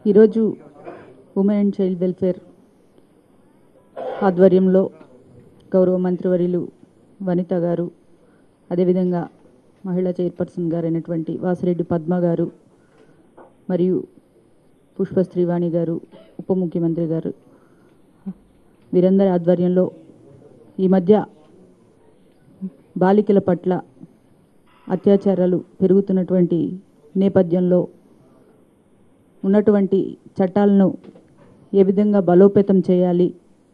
ఈరోజు women and child welfare ఆధ్వర్యంలో గౌరవ మంత్రివర్యులు వనిత గారు అదేవిధంగా మహిళా చైర్పర్సన్ గారైనటువంటి వాసిరెడ్డి పద్మ గారు మరియు పుష్ప శ్రీవాణి గారు ఉప ముఖ్యమంత్రి గారు వీరందరి ఆధ్వర్యంలో ఈ మధ్య బాలికల పట్ల అత్యాచారాలు పెరుగుతున్నటువంటి నేపథ్యంలో ఉన్నటువంటి చట్టాలను ఏ విధంగా బలోపేతం చేయాలి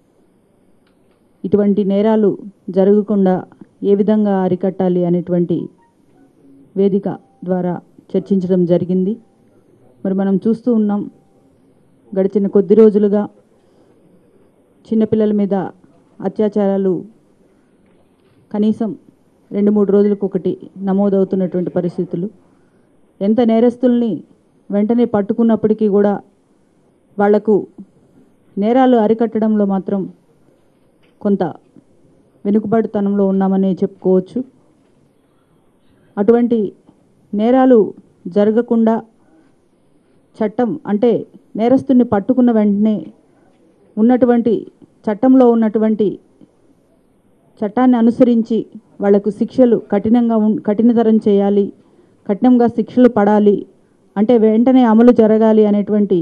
ఇటువంటి నేరాలు జరగకుండా ఏ విధంగా అరికట్టాలి అనేటువంటి వేదిక ద్వారా చర్చించడం జరిగింది మరి మనం చూస్తూ ఉన్నాం గడిచిన కొద్ది రోజులుగా చిన్నపిల్లల మీద అత్యాచారాలు కనీసం రెండు మూడు రోజులకు ఒకటి నమోదవుతున్నటువంటి పరిస్థితులు ఎంత నేరస్తుల్ని వెంటనే పట్టుకున్నప్పటికీ కూడా వాళ్లకు నేరాలు అరికట్టడంలో మాత్రం కొంత వెనుకబడితనంలో ఉన్నామని చెప్పుకోవచ్చు అటువంటి నేరాలు జరగకుండా చట్టం అంటే నేరస్తుని పట్టుకున్న వెంటనే ఉన్నటువంటి చట్టంలో ఉన్నటువంటి చట్టాన్ని అనుసరించి వాళ్లకు శిక్షలు కఠినంగా ఉన్- కఠినతరం చేయాలి కఠినంగా శిక్షలు పడాలి అంటే వెంటనే అమలు జరగాలి అనేటువంటి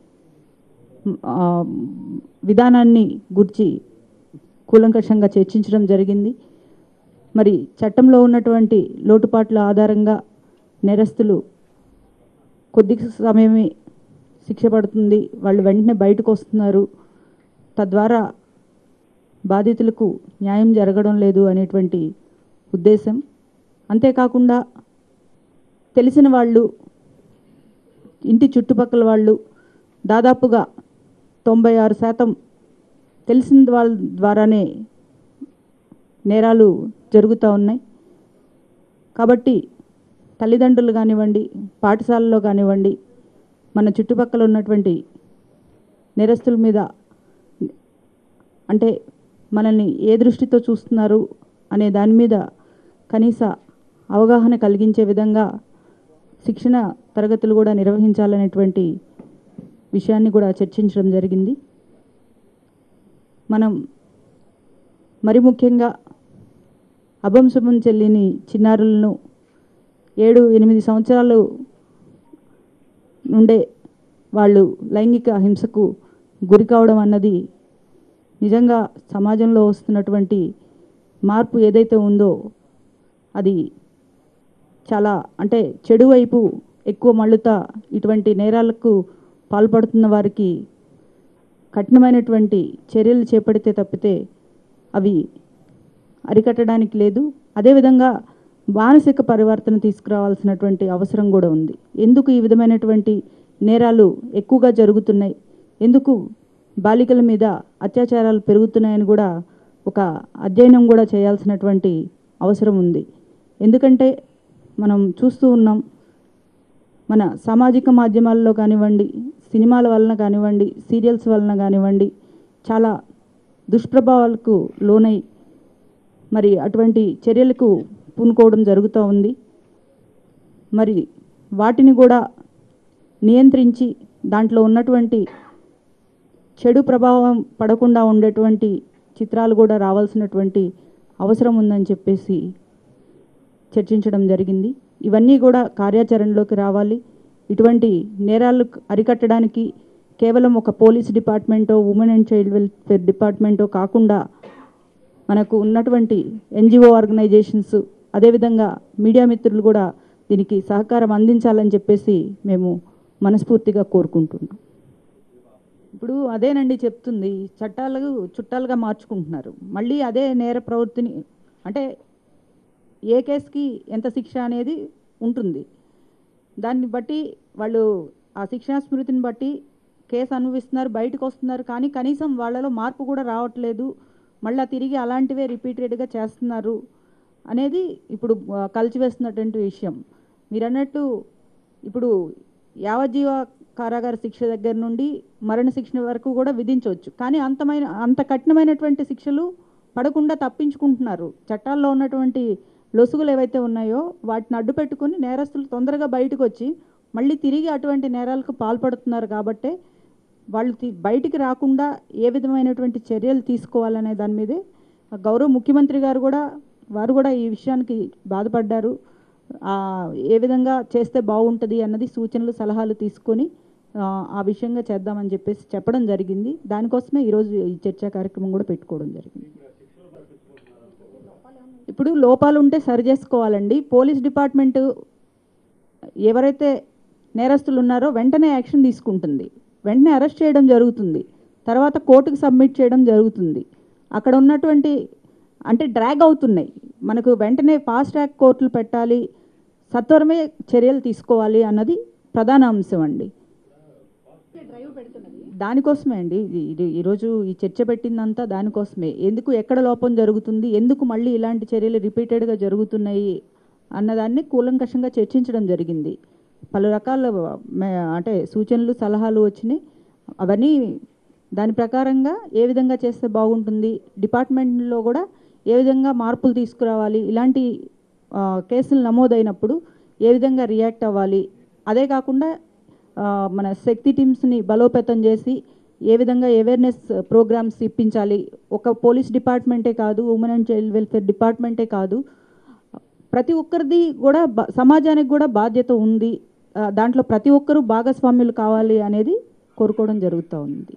ఆ, విధానాన్ని గురించి కూలంకషంగా చర్చించడం జరిగింది మరి చట్టంలో ఉన్నటువంటి లోటుపాట్ల ఆధారంగా నేరస్తులు కొద్ది సమయమే శిక్ష పడుతుంది వాళ్ళు వెంటనే బయటకు వస్తున్నారు తద్వారా బాధితులకు న్యాయం జరగడం లేదు అనేటువంటి ఉద్దేశం అంతేకాకుండా తెలిసిన వాళ్ళు ఇంటి చుట్టుపక్కల వాళ్ళు దాదాపుగా తొంభై ఆరు శాతం తెలిసిన వాళ్ళ ద్వారానే నేరాలు జరుగుతూ ఉన్నాయి కాబట్టి తల్లిదండ్రులు కానివ్వండి పాఠశాలలో కానివ్వండి మన చుట్టుపక్కల ఉన్నటువంటి నేరస్తుల మీద అంటే మనల్ని ఏ దృష్టితో చూస్తున్నారు అనే దాని మీద కనీస అవగాహన కలిగించే విధంగా శిక్షణ తరగతులు కూడా నిర్వహించాలనేటువంటి విషయాన్ని కూడా చర్చించడం జరిగింది మనం మరి ముఖ్యంగా అభంశుభం చెల్లిని చిన్నారులను ఏడు ఎనిమిది సంవత్సరాలు నుండే వాళ్ళు లైంగిక హింసకు గురి కావడం అన్నది నిజంగా సమాజంలో వస్తున్నటువంటి మార్పు ఏదైతే ఉందో అది చాలా అంటే చెడు వైపు ఎక్కువ మళ్ళుతా ఇటువంటి నేరాలకు పాల్పడుతున్న వారికి కఠినమైనటువంటి చర్యలు చేపడితే తప్పితే అవి అరికట్టడానికి లేదు అదేవిధంగా మానసిక పరివర్తన తీసుకురావాల్సినటువంటి అవసరం కూడా ఉంది ఎందుకు ఈ విధమైనటువంటి నేరాలు ఎక్కువగా జరుగుతున్నాయి ఎందుకు బాలికల మీద అత్యాచారాలు పెరుగుతున్నాయని కూడా ఒక అధ్యయనం కూడా చేయాల్సినటువంటి అవసరం ఉంది ఎందుకంటే మనం చూస్తూ ఉన్నాం మన సామాజిక మాధ్యమాల్లో కానివ్వండి సినిమాల వలన కానివ్వండి సీరియల్స్ వలన కానివ్వండి చాలా దుష్ప్రభావాలకు లోనై మరి అటువంటి చర్యలకు పూనుకోవడం జరుగుతూ ఉంది మరి వాటిని కూడా నియంత్రించి దాంట్లో ఉన్నటువంటి చెడు ప్రభావం పడకుండా ఉండేటువంటి చిత్రాలు కూడా రావాల్సినటువంటి అవసరం ఉందని చెప్పేసి చర్చించడం జరిగింది ఇవన్నీ కూడా కార్యాచరణలోకి రావాలి ఇటువంటి నేరాలు అరికట్టడానికి కేవలం ఒక పోలీస్ డిపార్ట్మెంటో ఉమెన్ అండ్ చైల్డ్ వెల్ఫేర్ డిపార్ట్మెంటో కాకుండా మనకు ఉన్నటువంటి ఎన్జిఓ ఆర్గనైజేషన్స్ అదేవిధంగా మీడియా మిత్రులు కూడా దీనికి సహకారం అందించాలని చెప్పేసి మేము మనస్ఫూర్తిగా కోరుకుంటున్నాం ఇప్పుడు అదేనండి చెప్తుంది చట్టాలు చుట్టాలుగా మార్చుకుంటున్నారు మళ్ళీ అదే నేర ప్రవృత్తిని అంటే ఏ కేసుకి ఎంత శిక్ష అనేది ఉంటుంది దాన్ని బట్టి వాళ్ళు ఆ శిక్షా స్మృతిని బట్టి కేసు అనుభవిస్తున్నారు బయటకు వస్తున్నారు కానీ కనీసం వాళ్ళలో మార్పు కూడా రావట్లేదు మళ్ళీ తిరిగి అలాంటివే రిపీటెడ్గా చేస్తున్నారు అనేది ఇప్పుడు ఆ, కలిచివేస్తున్నటువంటి విషయం మీరు అన్నట్టు ఇప్పుడు యావజ్జీవ కారాగార శిక్ష దగ్గర నుండి మరణ శిక్ష వరకు కూడా విధించవచ్చు కానీ అంతమైన అంత కఠినమైనటువంటి శిక్షలు పడకుండా తప్పించుకుంటున్నారు చట్టాల్లో ఉన్నటువంటి లొసుగులు ఏవైతే ఉన్నాయో వాటిని అడ్డు పెట్టుకుని నేరస్తులు తొందరగా బయటకు వచ్చి మళ్ళీ తిరిగి అటువంటి నేరాలకు పాల్పడుతున్నారు కాబట్టే వాళ్ళు తి- బయటికి రాకుండా ఏ విధమైనటువంటి చర్యలు తీసుకోవాలనే దాని మీదే గౌరవ ముఖ్యమంత్రి గారు కూడా వారు కూడా ఈ విషయానికి బాధపడ్డారు ఆ, ఏ విధంగా చేస్తే బాగుంటుంది అన్నది సూచనలు సలహాలు తీసుకొని ఆ, ఆ విషయంగా చేద్దామని చెప్పేసి చెప్పడం జరిగింది దానికోసమే ఈరోజు ఈ చర్చా కార్యక్రమం కూడా పెట్టుకోవడం జరిగింది ఇప్పుడు లోపాలు ఉంటే సరి చేసుకోవాలండి పోలీస్ డిపార్ట్మెంట్ ఎవరైతే నేరస్తులు ఉన్నారో వెంటనే యాక్షన్ తీసుకుంటుంది వెంటనే అరెస్ట్ చేయడం జరుగుతుంది తర్వాత కోర్టుకు సబ్మిట్ చేయడం జరుగుతుంది అక్కడ ఉన్నటువంటి అంటే డ్రాగ్ అవుతున్నాయి మనకు వెంటనే ఫాస్ట్ ట్రాక్ కోర్టులు పెట్టాలి సత్వరమే చర్యలు తీసుకోవాలి అన్నది ప్రధాన అంశం అండి దానికోసమే అండి ఇది ఇది ఈరోజు ఈ చర్చ పెట్టిందంతా దానికోసమే ఎందుకు ఎక్కడ లోపం జరుగుతుంది ఎందుకు మళ్ళీ ఇలాంటి చర్యలు రిపీటెడ్గా జరుగుతున్నాయి అన్నదాన్ని కూలంకషంగా చర్చించడం జరిగింది పలు రకాల మే- అంటే సూచనలు సలహాలు వచ్చినాయి అవన్నీ దాని ప్రకారంగా ఏ విధంగా చేస్తే బాగుంటుంది డిపార్ట్మెంట్లో కూడా ఏ విధంగా మార్పులు తీసుకురావాలి ఇలాంటి ఆ, కేసులు నమోదైనప్పుడు ఏ విధంగా రియాక్ట్ అవ్వాలి అదే కాకుండా ఆ, మన శక్తి టీమ్స్ని బలోపేతం చేసి ఏ విధంగా అవేర్నెస్ ప్రోగ్రామ్స్ ఇప్పించాలి ఒక పోలీస్ డిపార్ట్మెంటే కాదు ఉమెన్ అండ్ చైల్డ్ వెల్ఫేర్ డిపార్ట్మెంటే కాదు ప్రతి ఒక్కరిది కూడా బ- సమాజానికి కూడా బాధ్యత ఉంది ఆ, దాంట్లో ప్రతి ఒక్కరూ భాగస్వామ్యులు కావాలి అనేది కోరుకోవడం జరుగుతూ ఉంది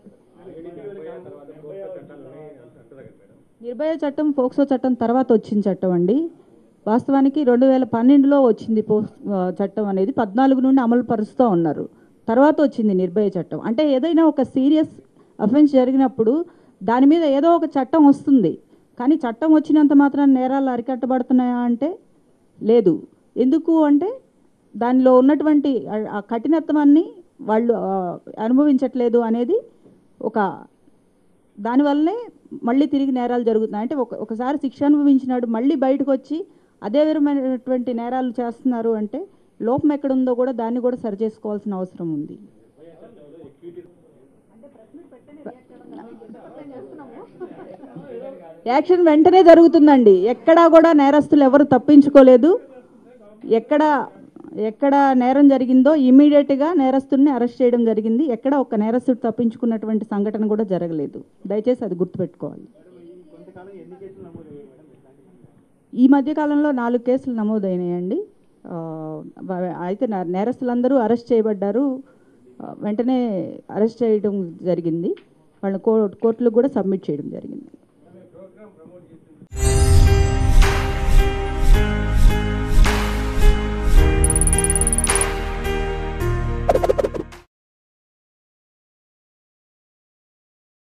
నిర్భయ చట్టం పోక్సో చట్టం తర్వాత వచ్చిన చట్టం అండి వాస్తవానికి రెండు వేల పన్నెండులో వచ్చింది పో ఆ, చట్టం అనేది పద్నాలుగు నుండి అమలు పరుస్తూ ఉన్నారు తర్వాత వచ్చింది నిర్భయ చట్టం అంటే ఏదైనా ఒక సీరియస్ అఫెన్స్ జరిగినప్పుడు దాని మీద ఏదో ఒక చట్టం వస్తుంది కానీ చట్టం వచ్చినంత మాత్రం నేరాలు అరికట్టబడుతున్నాయా అంటే లేదు ఎందుకు అంటే దానిలో ఉన్నటువంటి ఆ- ఆ కఠినత్వాన్ని వాళ్ళు ఆ, అనుభవించట్లేదు అనేది ఒక దానివల్లనే మళ్ళీ తిరిగి నేరాలు జరుగుతున్నాయి అంటే ఒక ఒకసారి శిక్ష అనుభవించినాడు మళ్ళీ బయటకు వచ్చి అదే విధమైనటువంటి నేరాలు చేస్తున్నారు అంటే లోపం ఎక్కడుందో కూడా దాన్ని కూడా సరి చేసుకోవాల్సిన అవసరం ఉంది యాక్షన్ వెంటనే జరుగుతుందండి ఎక్కడా కూడా నేరస్తులు ఎవరు తప్పించుకోలేదు ఎక్కడ ఎక్కడ నేరం జరిగిందో ఇమీడియట్గా నేరస్తుడిని అరెస్ట్ చేయడం జరిగింది ఎక్కడ ఒక నేరస్తుడు తప్పించుకున్నటువంటి సంఘటన కూడా జరగలేదు దయచేసి అది గుర్తుపెట్టుకోవాలి ఈ మధ్య కాలంలో నాలుగు కేసులు నమోదైనాయండి ఆ, వ- అయితే నా- నేరస్తులందరూ అరెస్ట్ చేయబడ్డారు ఆ, వెంటనే అరెస్ట్ చేయడం జరిగింది వాళ్ళ కో కోర్టులకు కూడా సబ్మిట్ చేయడం జరిగింది